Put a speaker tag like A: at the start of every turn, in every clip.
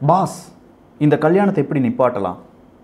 A: pass இந்த கல்யாணத்தை எப்படி நிப்பாட்டலாம்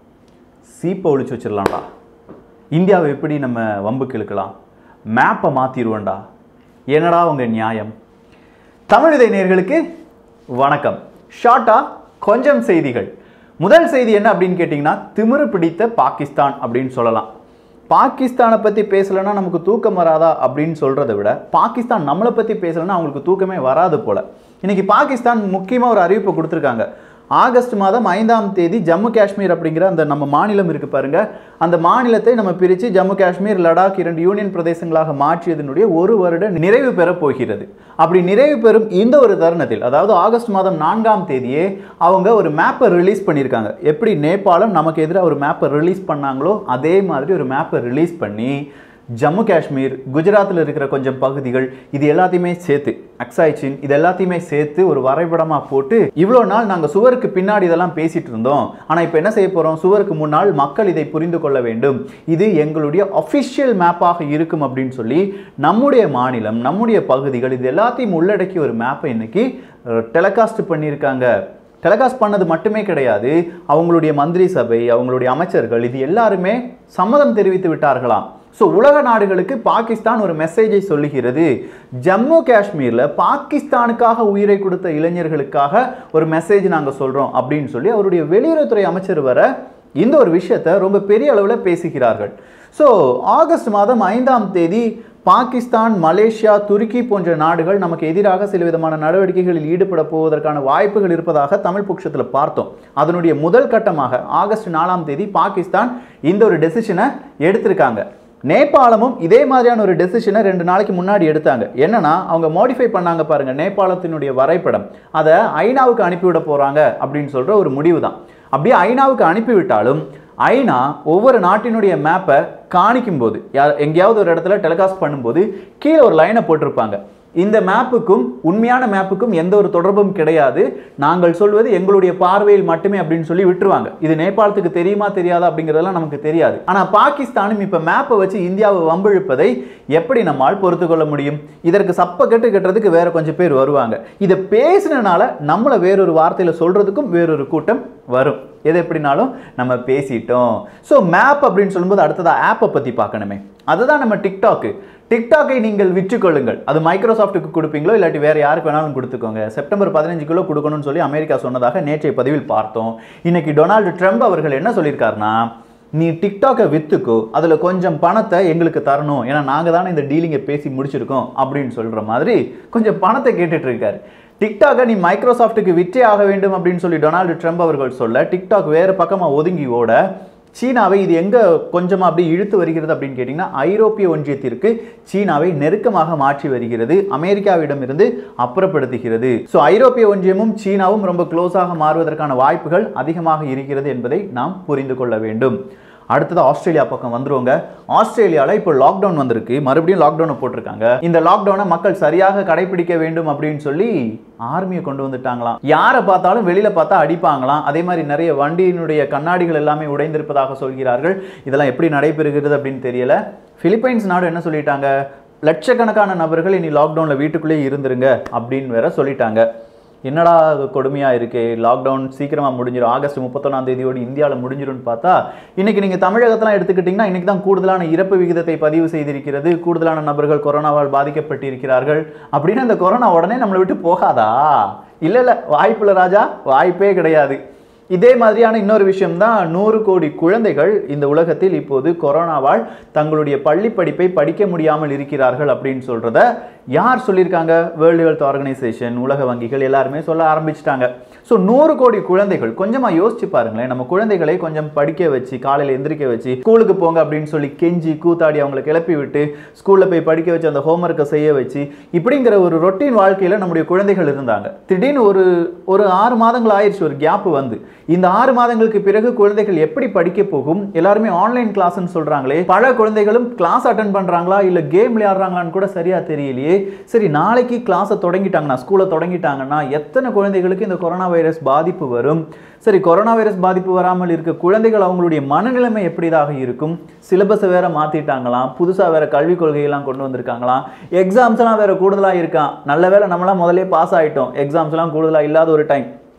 A: சீப்பை ஒழிச்சு வச்சிடலாம்டா இந்தியாவை எப்படி நம்ம வம்புக்கு இழுக்கலாம் மேப்பை மாற்றிடுவோம்டா என்னடா உங்க நியாயம் தமிழிதை நேர்களுக்கு வணக்கம் ஷார்ட்டா கொஞ்சம் செய்திகள் முதல் செய்தி என்ன அப்படின்னு கேட்டிங்கன்னா திமிரு பிடித்த பாகிஸ்தான் அப்படின்னு சொல்லலாம் பாகிஸ்தானை பற்றி பேசலைன்னா நமக்கு தூக்கம் வராதா அப்படின்னு சொல்கிறத விட பாகிஸ்தான் நம்மளை பற்றி பேசலைன்னா அவங்களுக்கு தூக்கமே வராது போல இன்னைக்கு பாகிஸ்தான் முக்கியமாக ஒரு அறிவிப்பு கொடுத்துருக்காங்க ஆகஸ்ட் மாதம் ஐந்தாம் தேதி ஜம்மு காஷ்மீர் அப்படிங்கிற அந்த நம்ம மாநிலம் இருக்கு பாருங்க அந்த மாநிலத்தை நம்ம பிரித்து ஜம்மு காஷ்மீர் லடாக் இரண்டு யூனியன் பிரதேசங்களாக மாற்றியதனுடைய ஒரு வருட நிறைவு பெற போகிறது அப்படி நிறைவு பெறும் இந்த ஒரு தருணத்தில் அதாவது ஆகஸ்ட் மாதம் நான்காம் தேதியே அவங்க ஒரு மேப்பை ரிலீஸ் பண்ணியிருக்காங்க எப்படி நேபாளம் நமக்கு எதிராக ஒரு மேப்பை ரிலீஸ் பண்ணாங்களோ அதே மாதிரி ஒரு மேப்பை ரிலீஸ் பண்ணி ஜம்மு காஷ்மீர் குஜராத்தில் இருக்கிற கொஞ்சம் பகுதிகள் இது எல்லாத்தையுமே சேர்த்து அக்ஸாய்ச்சின் இது எல்லாத்தையுமே சேர்த்து ஒரு வரைபடமாக போட்டு இவ்வளோ நாள் நாங்கள் சுவருக்கு பின்னாடி இதெல்லாம் பேசிட்டு இருந்தோம் ஆனால் இப்போ என்ன செய்ய போகிறோம் சுவருக்கு முன்னால் மக்கள் இதை புரிந்து கொள்ள வேண்டும் இது எங்களுடைய அஃபிஷியல் மேப்பாக இருக்கும் அப்படின்னு சொல்லி நம்முடைய மாநிலம் நம்முடைய பகுதிகள் இது எல்லாத்தையும் உள்ளடக்கி ஒரு மேப்பை இன்னைக்கு டெலகாஸ்ட் பண்ணியிருக்காங்க டெலகாஸ்ட் பண்ணது மட்டுமே கிடையாது அவங்களுடைய மந்திரி சபை அவங்களுடைய அமைச்சர்கள் இது எல்லாருமே சம்மதம் தெரிவித்து விட்டார்களாம் ஸோ உலக நாடுகளுக்கு பாகிஸ்தான் ஒரு மெசேஜை சொல்லுகிறது ஜம்மு காஷ்மீரில் பாகிஸ்தானுக்காக உயிரை கொடுத்த இளைஞர்களுக்காக ஒரு மெசேஜ் நாங்கள் சொல்கிறோம் அப்படின்னு சொல்லி அவருடைய வெளியுறவுத்துறை அமைச்சர் வர இந்த ஒரு விஷயத்தை ரொம்ப பெரிய அளவில் பேசுகிறார்கள் ஸோ ஆகஸ்ட் மாதம் ஐந்தாம் தேதி பாகிஸ்தான் மலேசியா துருக்கி போன்ற நாடுகள் நமக்கு எதிராக சில விதமான நடவடிக்கைகளில் ஈடுபட போவதற்கான வாய்ப்புகள் இருப்பதாக தமிழ் பட்சத்தில் பார்த்தோம் அதனுடைய முதல் கட்டமாக ஆகஸ்ட் நாலாம் தேதி பாகிஸ்தான் இந்த ஒரு டெசிஷனை எடுத்திருக்காங்க நேபாளமும் இதே மாதிரியான ஒரு டெசிஷனை ரெண்டு நாளைக்கு முன்னாடி எடுத்தாங்க என்னன்னா அவங்க மாடிஃபை பண்ணாங்க பாருங்க நேபாளத்தினுடைய வரைபடம் அதை ஐநாவுக்கு அனுப்பிவிட போறாங்க அப்படின்னு சொல்ற ஒரு முடிவு தான் அப்படியே ஐநாவுக்கு அனுப்பிவிட்டாலும் ஐநா ஒவ்வொரு நாட்டினுடைய மேப்பை காணிக்கும் போது யார் எங்கேயாவது ஒரு இடத்துல டெலிகாஸ்ட் பண்ணும்போது கீழே ஒரு லைனை போட்டிருப்பாங்க இந்த மேப்புக்கும் உண்மையான மேப்புக்கும் எந்த ஒரு தொடர்பும் கிடையாது நாங்கள் சொல்வது எங்களுடைய பார்வையில் மட்டுமே அப்படின்னு சொல்லி விட்டுருவாங்க இது நேபாளத்துக்கு தெரியுமா தெரியாதா அப்படிங்கிறதெல்லாம் நமக்கு தெரியாது ஆனால் பாகிஸ்தானும் இப்போ மேப்பை வச்சு இந்தியாவை வம்பிழுப்பதை எப்படி நம்மால் பொறுத்து கொள்ள முடியும் இதற்கு சப்ப கட்டு கட்டுறதுக்கு வேற கொஞ்சம் பேர் வருவாங்க இதை பேசினனால நம்மளை வேறொரு வார்த்தையில் சொல்றதுக்கும் வேறொரு கூட்டம் வரும் எது எப்படினாலும் நம்ம பேசிட்டோம் ஸோ மேப் அப்படின்னு சொல்லும்போது அடுத்ததா ஆப்பை பற்றி பார்க்கணுமே அதுதான் நம்ம டிக்டாக்கு டிக்டாக்கை நீங்கள் விற்றுக்கொள்ளுங்கள் அது மைக்ரோசாஃப்ட்டுக்கு கொடுப்பீங்களோ இல்லாட்டி வேற யாருக்கு வேணாலும் கொடுத்துக்கோங்க செப்டம்பர் பதினஞ்சு கிலோ கொடுக்கணும்னு சொல்லி அமெரிக்கா சொன்னதாக நேற்றைய பதிவில் பார்த்தோம் இன்னைக்கு டொனால்டு ட்ரம்ப் அவர்கள் என்ன சொல்லியிருக்காருன்னா நீ டிக்டாக்கை வித்துக்கோ அதில் கொஞ்சம் பணத்தை எங்களுக்கு தரணும் ஏன்னா நாங்கள் தானே இந்த டீலிங்கை பேசி முடிச்சிருக்கோம் அப்படின்னு சொல்கிற மாதிரி கொஞ்சம் பணத்தை கேட்டுட்டு இருக்காரு டிக்டாக்கை நீ மைக்ரோசாஃப்ட்டுக்கு விற்றே ஆக வேண்டும் அப்படின்னு சொல்லி டொனால்டு ட்ரம்ப் அவர்கள் சொல்ல டிக்டாக் வேறு பக்கமாக ஒதுங்கி ஓட சீனாவை இது எங்கே கொஞ்சமாக அப்படி இழுத்து வருகிறது அப்படின்னு கேட்டிங்கன்னா ஐரோப்பிய ஒன்றியத்திற்கு சீனாவை நெருக்கமாக மாற்றி வருகிறது அமெரிக்காவிடமிருந்து அப்புறப்படுத்துகிறது ஸோ ஐரோப்பிய ஒன்றியமும் சீனாவும் ரொம்ப க்ளோஸாக மாறுவதற்கான வாய்ப்புகள் அதிகமாக இருக்கிறது என்பதை நாம் புரிந்து கொள்ள வேண்டும் அடுத்தது ஆஸ்திரேலியா பக்கம் வந்துருவாங்க ஆஸ்திரேலியாவில் இப்போ லாக்டவுன் வந்திருக்கு மறுபடியும் லாக்டவுனை போட்டிருக்காங்க இந்த லாக்டவுனை மக்கள் சரியாக கடைபிடிக்க வேண்டும் அப்படின்னு சொல்லி ஆர்மியை கொண்டு வந்துட்டாங்களாம் யாரை பார்த்தாலும் வெளியில பார்த்தா அடிப்பாங்களாம் அதே மாதிரி நிறைய வண்டியினுடைய கண்ணாடிகள் எல்லாமே உடைந்திருப்பதாக சொல்கிறார்கள் இதெல்லாம் எப்படி நடைபெறுகிறது அப்படின்னு தெரியல பிலிப்பைன்ஸ் நாடு என்ன சொல்லிட்டாங்க லட்சக்கணக்கான நபர்கள் இனி லாக்டவுனில் வீட்டுக்குள்ளேயே இருந்துருங்க அப்படின்னு வேற சொல்லிட்டாங்க என்னடா அது கொடுமையாக இருக்கே லாக்டவுன் சீக்கிரமாக முடிஞ்சிடும் ஆகஸ்ட் முப்பத்தொன்னாம் தேதியோடு இந்தியாவில் முடிஞ்சிரும்னு பார்த்தா இன்னைக்கு நீங்கள் தமிழகத்தெல்லாம் எடுத்துக்கிட்டிங்கன்னா இன்னைக்கு தான் கூடுதலான இறப்பு விகிதத்தை பதிவு செய்திருக்கிறது கூடுதலான நபர்கள் கொரோனாவால் பாதிக்கப்பட்டிருக்கிறார்கள் அப்படின்னு அந்த கொரோனா உடனே நம்மளை விட்டு போகாதா இல்லை இல்லை வாய்ப்பில்லை ராஜா வாய்ப்பே கிடையாது இதே மாதிரியான இன்னொரு விஷயம் தான் நூறு கோடி குழந்தைகள் இந்த உலகத்தில் இப்போது கொரோனாவால் தங்களுடைய பள்ளி படிப்பை படிக்க முடியாமல் இருக்கிறார்கள் அப்படின்னு சொல்றத யார் சொல்லியிருக்காங்க வேர்ல்டு ஹெல்த் ஆர்கனைசேஷன் உலக வங்கிகள் எல்லாருமே சொல்ல ஆரம்பிச்சிட்டாங்க ஸோ நூறு கோடி குழந்தைகள் கொஞ்சமாக யோசிச்சு பாருங்களேன் நம்ம குழந்தைகளை கொஞ்சம் படிக்க வச்சு காலையில் எந்திரிக்க வச்சு ஸ்கூலுக்கு போங்க அப்படின்னு சொல்லி கெஞ்சி கூத்தாடி அவங்களை கிளப்பி விட்டு ஸ்கூலில் போய் படிக்க வச்சு அந்த ஹோம்ஒர்க்கை செய்ய வச்சு இப்படிங்கிற ஒரு ரொட்டீன் வாழ்க்கையில் நம்முடைய குழந்தைகள் இருந்தாங்க திடீர்னு ஒரு ஒரு ஆறு மாதங்கள் ஆயிடுச்சு ஒரு கேப் வந்து இந்த ஆறு மாதங்களுக்கு பிறகு குழந்தைகள் எப்படி படிக்க போகும் எல்லாருமே ஆன்லைன் கிளாஸ்னு சொல்றாங்களே பல குழந்தைகளும் கிளாஸ் அட்டன் பண்றாங்களா இல்ல கேம் விளையாடுறாங்களான்னு கூட சரியா தெரியலையே சரி நாளைக்கு கிளாஸை தொடங்கிட்டாங்கன்னா ஸ்கூலை தொடங்கிட்டாங்கன்னா எத்தனை குழந்தைகளுக்கு இந்த கொரோனா வைரஸ் பாதிப்பு வரும் சரி கொரோனா வைரஸ் பாதிப்பு வராமல் இருக்க குழந்தைகள் அவங்களுடைய மனநிலைமை எப்படிதாக இருக்கும் சிலபஸை வேற மாத்திட்டாங்களாம் புதுசா வேற கல்விக் கொள்கையெல்லாம் கொண்டு வந்திருக்காங்களாம் எக்ஸாம்ஸ் எல்லாம் வேற கூடுதலா இருக்கான் நல்ல வேளை நம்மளாம் முதல்ல பாஸ் ஆயிட்டோம் எக்ஸாம்ஸ் எல்லாம் கூடுதலா இல்லாத ஒரு டைம்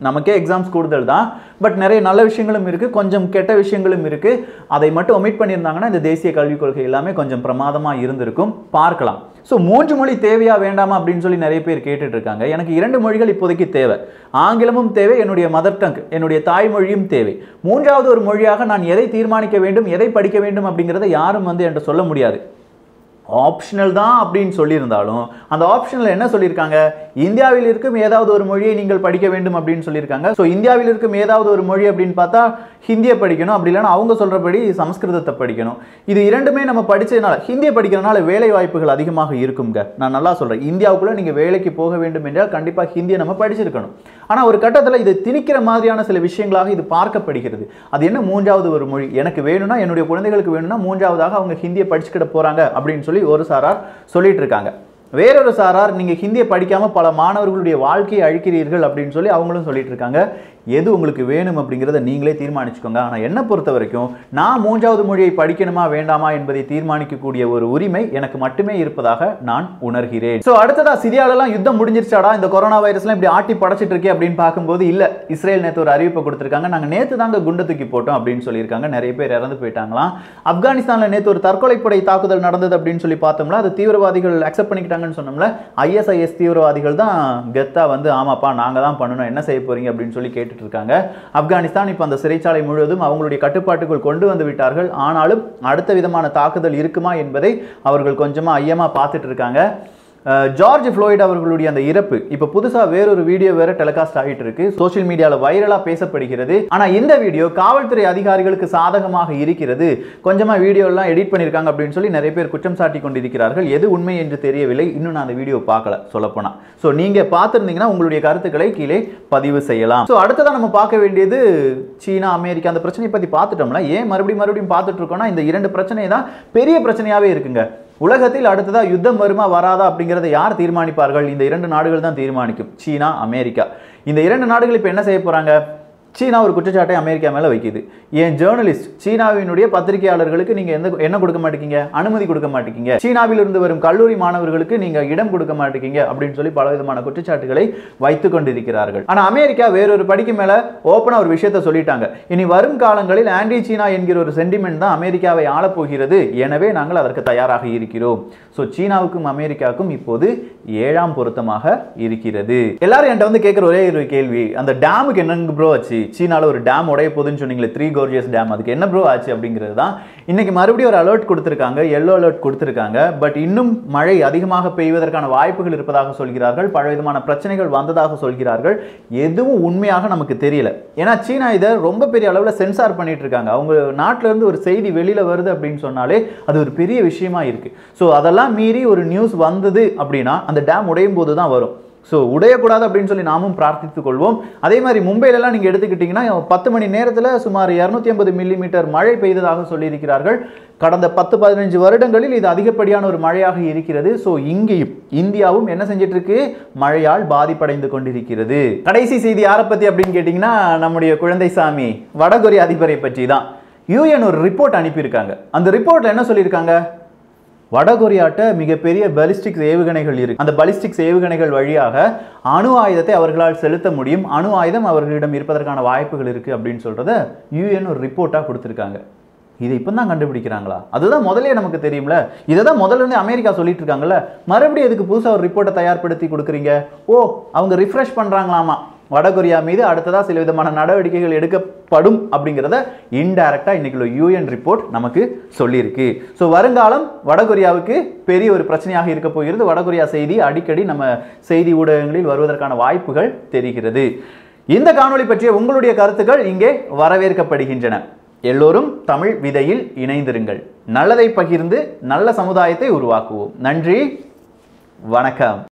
A: நமக்கே எக்ஸாம்ஸ் கூடுதல் தான் பட் நிறைய நல்ல விஷயங்களும் இருக்குது கொஞ்சம் கெட்ட விஷயங்களும் இருக்குது அதை மட்டும் ஒமிட் பண்ணியிருந்தாங்கன்னா இந்த தேசிய கல்விக் கொள்கை எல்லாமே கொஞ்சம் பிரமாதமாக இருந்திருக்கும் பார்க்கலாம் ஸோ மூன்று மொழி தேவையா வேண்டாமா அப்படின்னு சொல்லி நிறைய பேர் கேட்டுட்டு இருக்காங்க எனக்கு இரண்டு மொழிகள் இப்போதைக்கு தேவை ஆங்கிலமும் தேவை என்னுடைய மதர் டங் என்னுடைய தாய்மொழியும் தேவை மூன்றாவது ஒரு மொழியாக நான் எதை தீர்மானிக்க வேண்டும் எதை படிக்க வேண்டும் அப்படிங்கிறத யாரும் வந்து என்கிட்ட சொல்ல முடியாது ஆப்ஷனல் தான் அப்படின்னு சொல்லியிருந்தாலும் அந்த ஆப்ஷனில் என்ன சொல்லியிருக்காங்க இந்தியாவில் இருக்கும் ஏதாவது ஒரு மொழியை நீங்கள் படிக்க வேண்டும் அப்படின்னு சொல்லியிருக்காங்க ஸோ இந்தியாவில் இருக்கும் ஏதாவது ஒரு மொழி அப்படின்னு பார்த்தா ஹிந்தியை படிக்கணும் அப்படி இல்லைன்னா அவங்க சொல்கிறபடி சமஸ்கிருதத்தை படிக்கணும் இது இரண்டுமே நம்ம படிச்சதுனால ஹிந்தியை படிக்கிறதுனால வேலை வாய்ப்புகள் அதிகமாக இருக்குங்க நான் நல்லா சொல்கிறேன் இந்தியாவுக்குள்ளே நீங்கள் வேலைக்கு போக வேண்டும் என்றால் கண்டிப்பாக ஹிந்தியை நம்ம படிச்சிருக்கணும் ஆனால் ஒரு கட்டத்தில் இது திணிக்கிற மாதிரியான சில விஷயங்களாக இது பார்க்கப்படுகிறது அது என்ன மூன்றாவது ஒரு மொழி எனக்கு வேணும்னா என்னுடைய குழந்தைகளுக்கு வேணும்னா மூன்றாவதாக அவங்க ஹிந்தியை படிச்சுக்கிட போகிறாங்க அப்படின்னு சொல்லி ஒரு சாரார் சொல்லிட்டு இருக்காங்க வேறொரு சாரார் நீங்கள் ஹிந்தியை படிக்காமல் பல மாணவர்களுடைய வாழ்க்கையை அழிக்கிறீர்கள் அப்படின்னு சொல்லி அவங்களும் சொல்லிட்டு இருக்காங்க எது உங்களுக்கு வேணும் அப்படிங்கிறத நீங்களே தீர்மானிச்சுக்கோங்க ஆனால் என்னை பொறுத்த வரைக்கும் நான் மூன்றாவது மொழியை படிக்கணுமா வேண்டாமா என்பதை தீர்மானிக்கக்கூடிய ஒரு உரிமை எனக்கு மட்டுமே இருப்பதாக நான் உணர்கிறேன் ஸோ அடுத்ததா சிரியாலெல்லாம் யுத்தம் முடிஞ்சிருச்சாடா இந்த கொரோனா வைரஸ்லாம் இப்படி ஆட்டி படைச்சிட்டு இருக்கே அப்படின்னு பார்க்கும்போது இல்லை இஸ்ரேல் நேற்று ஒரு அறிவிப்பை கொடுத்துருக்காங்க நாங்கள் நேற்று தாங்க குண்டு தூக்கி போட்டோம் அப்படின்னு சொல்லியிருக்காங்க நிறைய பேர் இறந்து போயிட்டாங்களாம் ஆப்கானிஸ்தானில் நேற்று ஒரு தற்கொலைப்படை தாக்குதல் நடந்தது அப்படின்னு சொல்லி பார்த்தோம்ல அது தீவிரவாதிகள் அக்செப்ட் பண்ணிக்கிட்டாங்கன்னு சொன்னோம்ல ஐஎஸ்ஐஎஸ் தீவிரவாதிகள் தான் கெத்தா வந்து ஆமாப்பா நாங்கள் தான் பண்ணணும் என்ன செய்ய போறீங்க அப்படின்னு சொல்லி கேட்டுட்டு இருக்காங்க ஆப்கானிஸ்தான் இப்போ அந்த சிறைச்சாலை முழுவதும் அவங்களுடைய கட்டுப்பாட்டுக்குள் கொண்டு வந்து விட்டார்கள் ஆனாலும் அடுத்த விதமான தாக்குதல் இருக்குமா என்பதை அவர்கள் கொஞ்சமா ஐயமா பார்த்துட்டு இருக்காங்க அஹ், ஜார்ஜ் ஃப்ளோய்ட் அவர்களுடைய அந்த இறப்பு இப்போ புதுசா வேறொரு வீடியோ வேற டெலிகாஸ்ட் ஆகிட்டு இருக்கு சோஷியல் மீடியால வைரலா பேசப்படுகிறது ஆனா இந்த வீடியோ காவல்துறை அதிகாரிகளுக்கு சாதகமாக இருக்கிறது கொஞ்சமா வீடியோ எல்லாம் எடிட் பண்ணிருக்காங்க அப்படின்னு சொல்லி நிறைய பேர் குற்றம் சாட்டி கொண்டிருக்கிறார்கள் எது உண்மை என்று தெரியவில்லை இன்னும் நான் அந்த வீடியோ பார்க்கல சொல்லப்போனா ஸோ நீங்க பார்த்துருந்தீங்கன்னா உங்களுடைய கருத்துக்களை கீழே பதிவு செய்யலாம் ஸோ அடுத்ததான் நம்ம பார்க்க வேண்டியது சீனா அமெரிக்கா அந்த பிரச்சனையை பத்தி பார்த்துட்டோம்ல ஏன் மறுபடியும் மறுபடியும் பார்த்துட்டு இருக்கோம்னா இந்த இரண்டு பிரச்சனை தான் பெரிய பிரச்சனையாவே இருக்குங்க உலகத்தில் அடுத்ததா யுத்தம் வருமா வராதா அப்படிங்கிறத யார் தீர்மானிப்பார்கள் இந்த இரண்டு நாடுகள் தான் தீர்மானிக்கும் சீனா அமெரிக்கா இந்த இரண்டு நாடுகள் இப்போ என்ன செய்ய போறாங்க சீனா ஒரு குற்றச்சாட்டை அமெரிக்கா மேலே வைக்குது ஏன் ஜேர்னலிஸ்ட் சீனாவினுடைய பத்திரிகையாளர்களுக்கு நீங்க எந்த என்ன கொடுக்க மாட்டேங்க அனுமதி கொடுக்க மாட்டேங்க சீனாவில் இருந்து வரும் கல்லூரி மாணவர்களுக்கு நீங்க இடம் கொடுக்க மாட்டேங்க அப்படின்னு சொல்லி பலவிதமான குற்றச்சாட்டுகளை வைத்துக் கொண்டிருக்கிறார்கள் ஆனா அமெரிக்கா வேறொரு படிக்கு மேல ஓப்பனா ஒரு விஷயத்த சொல்லிட்டாங்க இனி வரும் காலங்களில் ஆன்டி சீனா என்கிற ஒரு சென்டிமெண்ட் தான் அமெரிக்காவை ஆளப்போகிறது எனவே நாங்கள் அதற்கு தயாராக இருக்கிறோம் ஸோ சீனாவுக்கும் அமெரிக்காவுக்கும் இப்போது ஏழாம் பொருத்தமாக இருக்கிறது எல்லாரும் என்கிட்ட வந்து கேட்குற ஒரே ஒரு கேள்வி அந்த டேமுக்கு என்னங்க ப்ரோ ஆச்சு சீனால ஒரு டேம் உடைய போகுதுன்னு சொன்னீங்களே த்ரீ கோர்ஜியஸ் டேம் அதுக்கு என்ன ப்ரோ ஆச்சு அப்படிங்கிறது தான் இன்னைக்கு மறுபடியும் ஒரு அலர்ட் கொடுத்துருக்காங்க எல்லோ அலர்ட் கொடுத்துருக்காங்க பட் இன்னும் மழை அதிகமாக பெய்வதற்கான வாய்ப்புகள் இருப்பதாக சொல்கிறார்கள் பல விதமான பிரச்சனைகள் வந்ததாக சொல்கிறார்கள் எதுவும் உண்மையாக நமக்கு தெரியல ஏன்னா சீனா இதை ரொம்ப பெரிய அளவில் சென்சார் பண்ணிட்டு இருக்காங்க அவங்க நாட்டுல இருந்து ஒரு செய்தி வெளியில வருது அப்படின்னு சொன்னாலே அது ஒரு பெரிய விஷயமா இருக்கு ஸோ அதெல்லாம் மீறி ஒரு நியூஸ் வந்தது அப்படின்னா அந்த டேம் உடையும் போது தான் வரும் ஸோ உடையக்கூடாது அப்படின்னு சொல்லி நாமும் பிரார்த்தித்துக் கொள்வோம் அதே மாதிரி மும்பையிலலாம் நீங்கள் எடுத்துக்கிட்டிங்கன்னா பத்து மணி நேரத்தில் சுமார் இரநூத்தி ஐம்பது மில்லிமீட்டர் மழை பெய்ததாக சொல்லியிருக்கிறார்கள் கடந்த பத்து பதினஞ்சு வருடங்களில் இது அதிகப்படியான ஒரு மழையாக இருக்கிறது ஸோ இங்கேயும் இந்தியாவும் என்ன செஞ்சிட்டு இருக்கு மழையால் பாதிப்படைந்து கொண்டிருக்கிறது கடைசி செய்தி யாரை பற்றி அப்படின்னு கேட்டிங்கன்னா நம்முடைய குழந்தைசாமி வடகொரிய அதிபரை பற்றி தான் யூஎன் ஒரு ரிப்போர்ட் அனுப்பியிருக்காங்க அந்த ரிப்போர்ட்டில் என்ன சொல்லியிருக்காங்க வடகொரியாட்ட மிகப்பெரிய பலிஸ்டிக்ஸ் ஏவுகணைகள் இருக்கு அந்த பலிஸ்டிக்ஸ் ஏவுகணைகள் வழியாக அணு ஆயுதத்தை அவர்களால் செலுத்த முடியும் அணு ஆயுதம் அவர்களிடம் இருப்பதற்கான வாய்ப்புகள் இருக்கு அப்படின்னு சொல்றத யூஎன் ஒரு ரிப்போர்ட்டாக கொடுத்துருக்காங்க இதை இப்போ தான் கண்டுபிடிக்கிறாங்களா அதுதான் முதல்ல நமக்கு தெரியும்ல இதை தான் முதல்ல இருந்து அமெரிக்கா சொல்லிட்டு இருக்காங்கல்ல மறுபடியும் எதுக்கு புதுசாக ஒரு ரிப்போர்ட்டை தயார்படுத்தி கொடுக்குறீங்க ஓ அவங்க ரிஃப்ரெஷ் பண்ணுறாங்களாமா வடகொரியா மீது அடுத்ததாக சில விதமான நடவடிக்கைகள் எடுக்கப்படும் அப்படிங்கிறத இன்டைரக்டாக இன்னைக்கு உள்ள யூஎன் ரிப்போர்ட் நமக்கு சொல்லியிருக்கு ஸோ வருங்காலம் வடகொரியாவுக்கு பெரிய ஒரு பிரச்சனையாக இருக்க போகிறது வடகொரியா செய்தி அடிக்கடி நம்ம செய்தி ஊடகங்களில் வருவதற்கான வாய்ப்புகள் தெரிகிறது இந்த காணொளி பற்றிய உங்களுடைய கருத்துக்கள் இங்கே வரவேற்கப்படுகின்றன எல்லோரும் தமிழ் விதையில் இணைந்திருங்கள் நல்லதை பகிர்ந்து நல்ல சமுதாயத்தை உருவாக்குவோம் நன்றி வணக்கம்